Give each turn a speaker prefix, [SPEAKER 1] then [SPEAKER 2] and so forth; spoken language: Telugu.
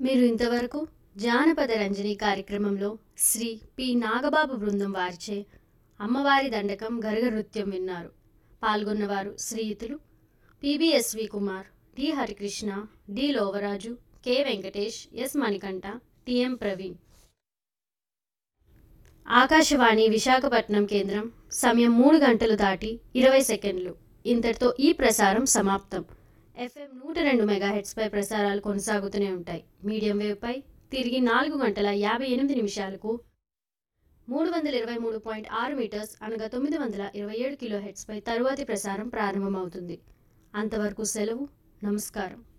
[SPEAKER 1] మీరు ఇంతవరకు జానపద రంజని కార్యక్రమంలో శ్రీ పి నాగబాబు బృందం వారిచే అమ్మవారి దండకం గరగ నృత్యం విన్నారు పాల్గొన్నవారు శ్రీయుతులు PBSV Kumar D Harikrishna D Lovaraju K Venkatesh S Manikanta TM Praveen Akashvani Visakhapatnam కేంద్రం సమయం మూడు గంటలు దాటి ఇరవై సెకండ్లు ఇంతటితో ఈ ప్రసారం సమాప్తం ఎఫ్ఎం నూట రెండు మెగాహెట్స్పై ప్రసారాలు కొనసాగుతూనే ఉంటాయి మీడియం వేవ్పై తిరిగి నాలుగు గంటల యాభై ఎనిమిది నిమిషాలకు మూడు వందల ఇరవై మూడు పాయింట్ ఆరు మీటర్స్ అనగా తొమ్మిది వందల ఇరవై ఏడు కిలో హెడ్స్పై తరువాతి ప్రసారం ప్రారంభమవుతుంది అంతవరకు సెలవు నమస్కారం